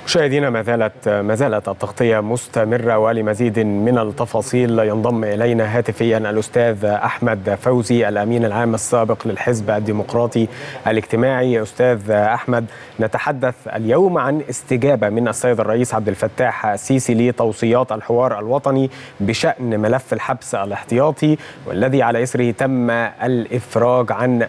مشاهدينا ما زالت ما زالت التغطيه مستمره ولمزيد من التفاصيل ينضم الينا هاتفيا الاستاذ احمد فوزي الامين العام السابق للحزب الديمقراطي الاجتماعي استاذ احمد نتحدث اليوم عن استجابه من السيد الرئيس عبد الفتاح السيسي لتوصيات الحوار الوطني بشان ملف الحبس الاحتياطي والذي على اثره تم الافراج عن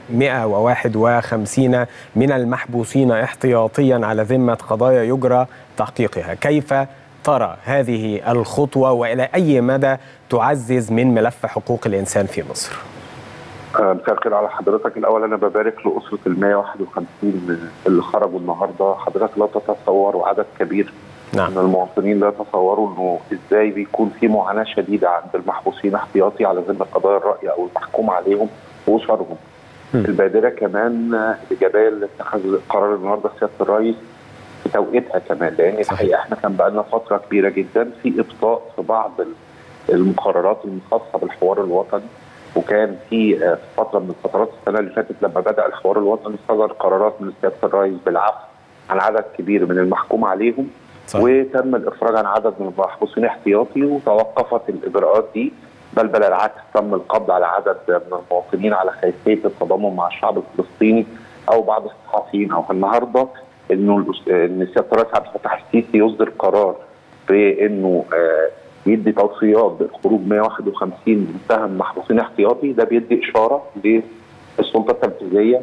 151 من المحبوسين احتياطيا على ذمه قضايا يجرى تحقيقها كيف ترى هذه الخطوة وإلى أي مدى تعزز من ملف حقوق الإنسان في مصر مساء الخير على حضرتك الاول انا ببارك لاسره ال 151 اللي خرجوا النهارده حضرتك لا تتصور وعدد كبير نعم. من المواطنين لا يتصوروا انه ازاي بيكون في معاناه شديده عند المحبوسين احتياطي على ذمه قضايا الراي او المحكوم عليهم واسرهم. البادره كمان الايجابيه اللي اتخذ قرار النهارده سياده الرئيس في توقيتها كمان لان الحقيقه احنا كان بقى لنا فتره كبيره جدا في ابطاء في بعض المقررات الخاصه بالحوار الوطني وكان في فتره من الفترات السنه اللي فاتت لما بدا الحوار الوطني صدر قرارات من سياده الرئيس بالعفو عن عدد كبير من المحكوم عليهم صحيح. وتم الافراج عن عدد من المحبوسين احتياطي وتوقفت الاجراءات دي بل بل العكس تم القبض على عدد من المواطنين على خلفيه التضامن مع الشعب الفلسطيني او بعض الصحفيين او النهارده انه ان سياده الرئيس عبد الفتاح السيسي يصدر قرار بانه آه يدي توصيات بخروج 151 متهم محبوسين احتياطي ده بيدي اشاره للسلطه التنفيذيه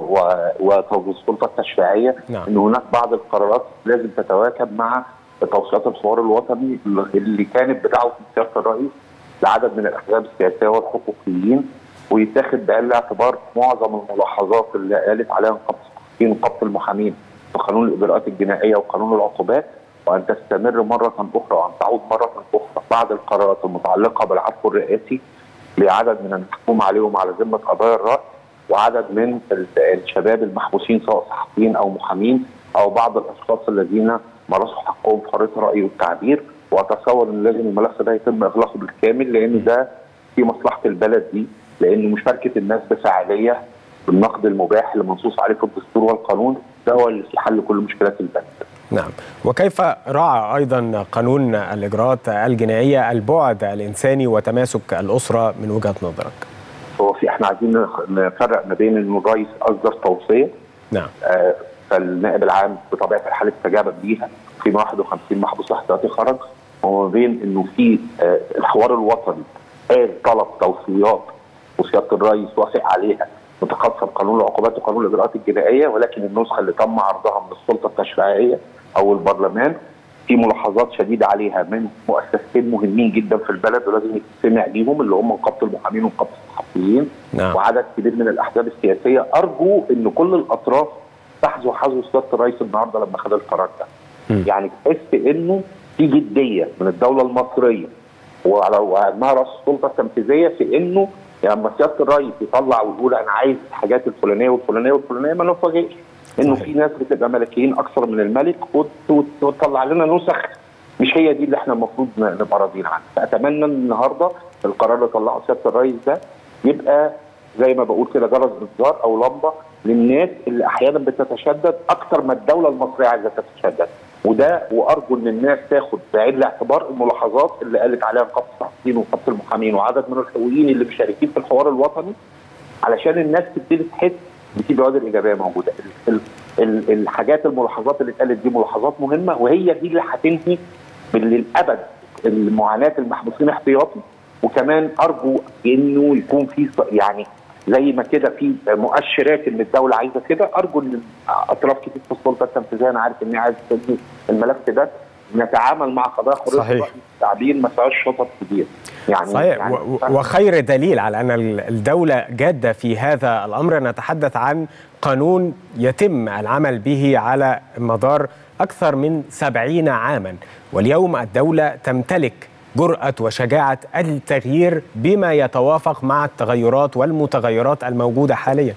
والسلطه التشريعيه نعم. ان هناك بعض القرارات لازم تتواكب مع توصيات الحوار الوطني اللي كانت بدعوه سياده الرئيس لعدد من الاحزاب السياسيه والحقوقيين ويتاخد بعين الاعتبار معظم الملاحظات اللي قالت عليها نقابه الصحفيين ونقابه المحامين في قانون الاجراءات الجنائيه وقانون العقوبات وان تستمر مره اخرى وان تعود مره اخرى بعض القرارات المتعلقه بالعفو الرئاسي لعدد من المحكوم عليهم على ذمه قضايا الراي وعدد من الشباب المحبوسين سواء صحفيين او محامين او بعض الاشخاص الذين مارسوا حقهم في حريه الراي والتعبير واتصور ان لازم الملف ده يتم اغلاقه بالكامل لان ده في مصلحه البلد دي لان مشاركه الناس بفاعليه بالنقد المباح اللي منصوص عليه في الدستور والقانون ده هو اللي في حل كل مشكلات البلد. نعم وكيف راعى ايضا قانون الاجراءات الجنائيه البعد الانساني وتماسك الاسره من وجهه نظرك؟ هو في احنا عايزين نفرق ما بين انه الرئيس اصدر توصيه نعم آه فالنائب العام بطبيعه الحال استجاب بيها في 51 محبوس احتياطي خرج وما بين انه في آه الحوار الوطني قال طلب توصيات وسياده الرئيس وافق عليها متخصصه بقانون العقوبات وقانون الاجراءات الجنائيه ولكن النسخه اللي تم عرضها من السلطه التشريعيه او البرلمان في ملاحظات شديده عليها من مؤسستين مهمين جدا في البلد ولازم يتسمع ليهم اللي هم نقابه المحامين ونقابه الصحفيين نعم. وعدد كبير من الاحزاب السياسيه ارجو ان كل الاطراف تحظو حظو سياده الرئيس النهارده لما خد القرار ده. م. يعني تحس انه في جديه من الدوله المصريه وعلى وانها راس السلطه التنفيذيه في انه لما سياده الرئيس يطلع ويقول انا عايز الحاجات الفلانيه والفلانيه والفلانيه ما نفاجئش انه في ناس بتبقى ملكيين اكثر من الملك وتطلع لنا نسخ مش هي دي اللي احنا المفروض نبقى راضيين عنها فاتمنى النهارده القرار اللي طلعه سياده الرئيس ده يبقى زي ما بقول كده جرس انذار او لمبه للناس اللي احيانا بتتشدد اكثر ما الدوله المصريه عايزه تتشدد وده وارجو ان الناس تاخد بعين الاعتبار الملاحظات اللي قالت عليها نقابه الصحفيين ونقابه المحامين وعدد من الحقوقيين اللي مشاركين في الحوار الوطني علشان الناس تبتدي تحس ان في بوادر ايجابيه موجوده ال ال الحاجات الملاحظات اللي اتقالت دي ملاحظات مهمه وهي دي اللي هتنهي للابد المعاناه المحبوسين احتياطي وكمان ارجو انه يكون في يعني زي ما كده في مؤشرات ان الدوله عايزه كده ارجو ان اطراف كتير في السلطه التنفيذيه انا عارف ان هي عايزه تدي الملف ده نتعامل مع قضايا حريه التعبير ما فيهاش شطط كتير يعني صحيح يعني وخير دليل على ان الدوله جاده في هذا الامر نتحدث عن قانون يتم العمل به على مدار اكثر من سبعين عاما واليوم الدوله تمتلك جرأة وشجاعة التغيير بما يتوافق مع التغيرات والمتغيرات الموجودة حاليا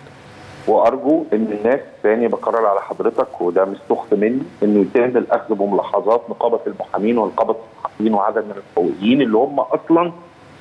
وارجو ان الناس ثاني بكرر على حضرتك وده مش سخط مني انه يتم الاخذ بملاحظات نقابه المحامين ونقابه الصحفيين وعدد من الحقوقيين اللي هم اصلا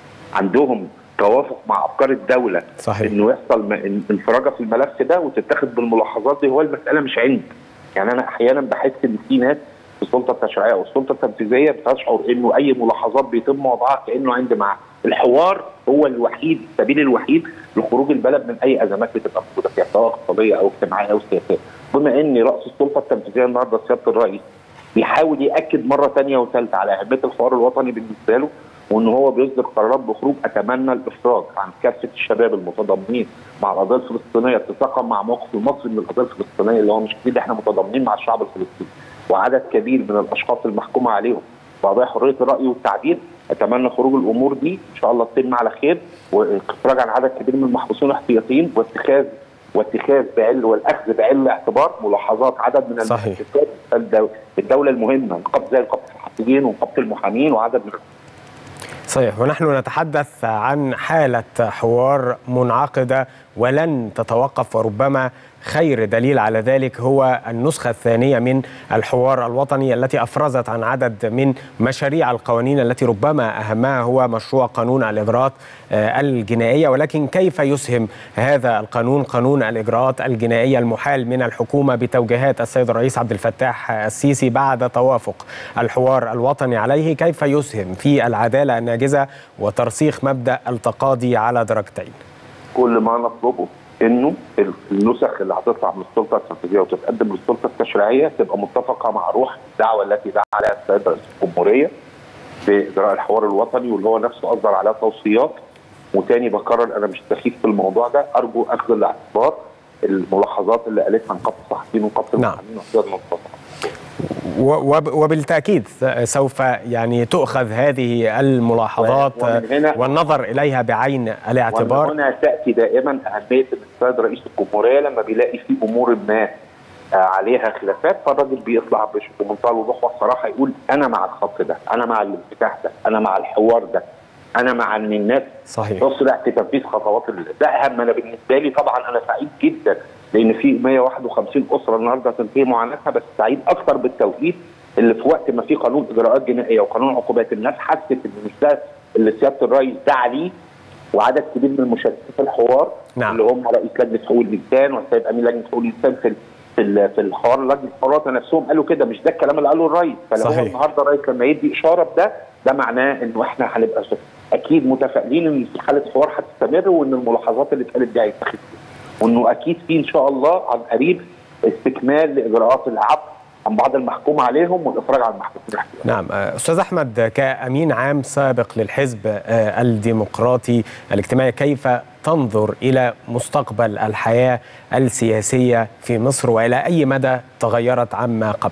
عندهم توافق مع افكار الدوله صحيح. انه يحصل انفراجه في الملف ده وتتخذ بالملاحظات دي هو المساله مش عندي يعني انا احيانا بحس ان في ناس السلطه التشريعيه والسلطه التنفيذيه بتشعر انه اي ملاحظات بيتم وضعها كانه عند معاه الحوار هو الوحيد السبيل الوحيد لخروج البلد من اي ازمات بتبقى موجوده فيها سواء اقتصاديه او اجتماعيه او سياسيه بما ان راس السلطه التنفيذيه النهارده سياده الرئيس بيحاول ياكد مره ثانيه وثالثه على اهميه الحوار الوطني بالنسبه له وان هو بيصدر قرارات بخروج اتمنى الافراج عن كافه الشباب المتضامنين مع القضيه الفلسطينيه اتفاقا مع موقف المصري من القضيه الفلسطينيه اللي هو مش جديد احنا متضامنين مع الشعب الفلسطيني وعدد كبير من الاشخاص المحكوم عليهم بقضايا حريه الراي والتعبير اتمنى خروج الامور دي ان شاء الله تتم على خير واخراج عن عدد كبير من المحبوسين الاحتياطيين واتخاذ واتخاذ بعل والاخذ بعين الاعتبار ملاحظات عدد من صحيح. الدوله المهمه نقابه زي نقابه الصحفيين ونقابه المحامين وعدد من صحيح ونحن نتحدث عن حالة حوار منعقدة ولن تتوقف وربما خير دليل على ذلك هو النسخة الثانية من الحوار الوطني التي أفرزت عن عدد من مشاريع القوانين التي ربما أهمها هو مشروع قانون الإجراءات الجنائية ولكن كيف يسهم هذا القانون قانون الإجراءات الجنائية المحال من الحكومة بتوجيهات السيد الرئيس عبد الفتاح السيسي بعد توافق الحوار الوطني عليه كيف يسهم في العدالة الناجزة وترسيخ مبدأ التقاضي على درجتين كل ما نطلبه انه النسخ اللي هتطلع من السلطه التنفيذيه وتتقدم للسلطه التشريعيه تبقى متفقه مع روح الدعوه التي دعا عليها السيد رئيس الجمهوريه باجراء الحوار الوطني واللي هو نفسه اصدر عليها توصيات وتاني بكرر انا مش سخيف في الموضوع ده ارجو اخذ الاعتبار الملاحظات اللي قالتها نقابه الصحفيين ونقابه المحامين وحدود المنتصف وبالتاكيد سوف يعني تؤخذ هذه الملاحظات والنظر اليها بعين الاعتبار هنا تاتي دائما اهميه السيد رئيس الجمهوريه لما بيلاقي في امور ما عليها خلافات فالراجل بيطلع بمنتهى الوضوح والصراحه يقول انا مع الخط ده، انا مع الانفتاح ده، انا مع الحوار ده، انا مع ان الناس صحيح تصلح في تنفيذ خطوات ده اهم انا بالنسبه لي طبعا انا سعيد جدا لان في 151 اسره النهارده تنتهي معاناتها بس سعيد اكثر بالتوقيت اللي في وقت ما في قانون اجراءات جنائيه وقانون عقوبات الناس حست ان مش ده اللي سياده الرئيس دعا ليه وعدد كبير من المشاركين في الحوار نعم. اللي هم رئيس لجنه حقوق الانسان والسيد امين لجنه حقوق الانسان في في في الحوار لجنه الحوارات نفسهم قالوا كده مش ده الكلام اللي قاله الرئيس فلو هو النهارده الرئيس لما يدي اشاره بده ده معناه انه احنا هنبقى اكيد متفائلين ان في حاله حوار هتستمر وان الملاحظات اللي اتقالت دي هيتاخد وانه اكيد في ان شاء الله عن قريب استكمال لاجراءات العفو عن بعض المحكوم عليهم والافراج عن المحكومين نعم استاذ احمد كامين عام سابق للحزب الديمقراطي الاجتماعي كيف تنظر الى مستقبل الحياه السياسيه في مصر والى اي مدى تغيرت عما قبل؟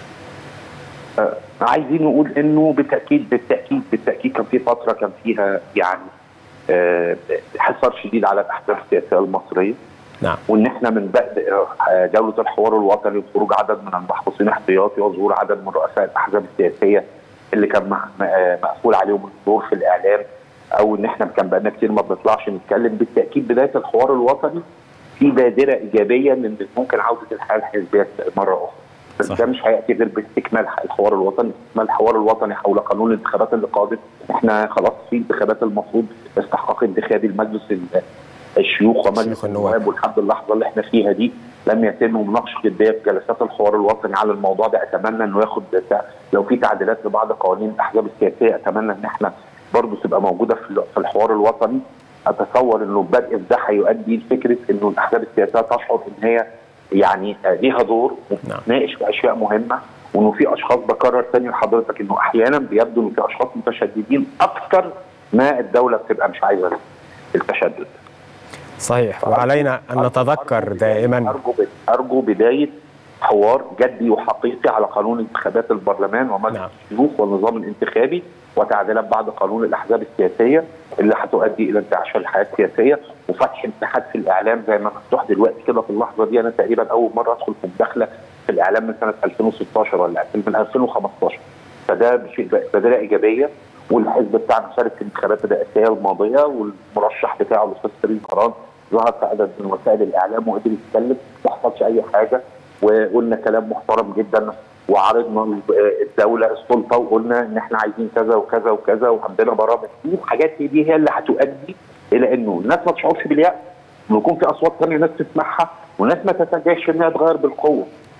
آه عايزين نقول انه بالتاكيد بالتاكيد بالتاكيد كان في فتره كان فيها يعني آه حصار شديد على الاحزاب السياسيه المصريه نعم وان احنا من بدء جوله الحوار الوطني وخروج عدد من المحبوسين احتياطي وظهور عدد من رؤساء الاحزاب السياسيه اللي كان مقفول عليهم الدور في الاعلام او ان احنا كان بقالنا كتير ما بنطلعش نتكلم بالتاكيد بدايه الحوار الوطني في بادره ايجابيه من ممكن عوده الحياه الحزبيه مره اخرى بس ده مش هياتي غير باستكمال الحوار الوطني، استكمال الحوار الوطني حول قانون الانتخابات اللي قادم، احنا خلاص في انتخابات المفروض استحقاق انتخابي لمجلس الشيوخ ومجلس النواب ولحد اللحظه اللي احنا فيها دي لم يتم مناقشه جديه في جلسات الحوار الوطني على الموضوع ده اتمنى انه ياخد لو في تعديلات لبعض قوانين الاحزاب السياسيه اتمنى ان احنا برضه تبقى موجوده في الحوار الوطني اتصور انه بدء ده هيؤدي لفكره انه الاحزاب السياسيه تشعر ان هي يعني ليها دور وتناقش في اشياء مهمه وانه في اشخاص بكرر تاني لحضرتك انه احيانا بيبدو انه في اشخاص متشددين اكثر ما الدوله بتبقى مش عايزه التشدد. صحيح وعلينا ان نتذكر دائما ارجو ارجو بدايه حوار جدي وحقيقي على قانون انتخابات البرلمان ومجلس نعم. الشيوخ والنظام الانتخابي وتعديلات بعض قانون الاحزاب السياسيه اللي هتؤدي الى انتعاش الحياه السياسيه وفتح مساحات في الاعلام زي ما مفتوح دلوقتي كده في اللحظه دي انا تقريبا اول مره ادخل في مداخله في الاعلام من سنه 2016 ولا من 2015 فده شيء بدايه ايجابيه والحزب بتاعنا شارك في الانتخابات الرئاسيه الماضيه والمرشح بتاعه الاستاذ سليم قران ظهر في عدد من وسائل الاعلام وقدر يتكلم ما حصلش اي حاجه وقلنا كلام محترم جدا وعرضنا الدوله السلطه وقلنا ان احنا عايزين كذا وكذا وكذا وعندنا برامج دي الحاجات دي هي اللي هتؤدي الى انه الناس ما تشعرش باليأس ويكون في اصوات ثانيه ناس تسمعها وناس ما تتجاهش انها تغير بالقوه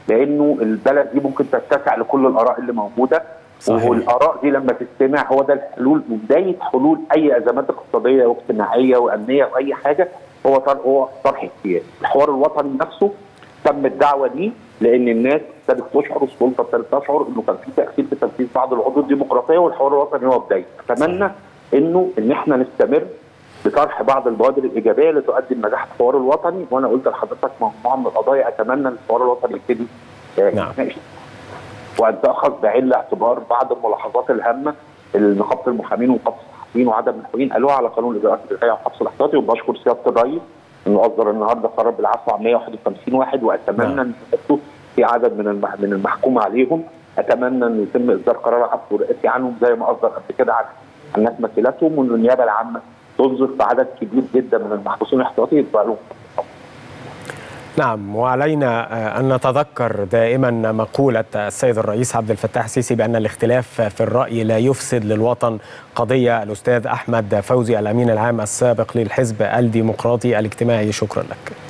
لانه البلد دي ممكن تتسع لكل الاراء اللي موجوده صحيح. والاراء دي لما تجتمع هو ده الحلول وبدايه حلول اي ازمات اقتصاديه واجتماعيه وامنيه واي حاجه هو طرح هو طرح السياسي، الحوار الوطني نفسه تم الدعوه ليه لان الناس ابتدت تشعر والسلطه ابتدت تشعر انه كان في تاثير في تنفيذ بعض العقود الديمقراطيه والحوار الوطني هو بدايه، اتمنى انه ان احنا نستمر بطرح بعض البوادر الايجابيه اللي تؤدي لنجاح الحوار الوطني وانا قلت لحضرتك مجموعه من القضايا اتمنى ان الحوار الوطني يبتدي آه، نعم. يتناقش وان تاخذ بعين الاعتبار بعض الملاحظات الهامه اللي نقابه المحامين ونقابه الصحفيين وعدد المحامين قالوها على قانون الاجراءات الاداريه والحبس الاحتياطي وبشكر سياده الرئيس انه اصدر النهارده قرار بالعفو عن 151 واحد واتمنى نعم. ان يحطوا في عدد من المح- من المحكوم عليهم اتمنى ان يتم اصدار قرار عفو رئاسي عنهم زي ما اصدر قبل كده عن عن ناس مثيلاتهم وان النيابه العامه تنظر في عدد كبير جدا من المحبوسين الاحتياطي يتبقى لهم نعم وعلينا آه، أن نتذكر دائما مقولة السيد الرئيس عبد الفتاح السيسي بأن الاختلاف في الرأي لا يفسد للوطن قضية الأستاذ أحمد فوزي الأمين العام السابق للحزب الديمقراطي الاجتماعي شكرا لك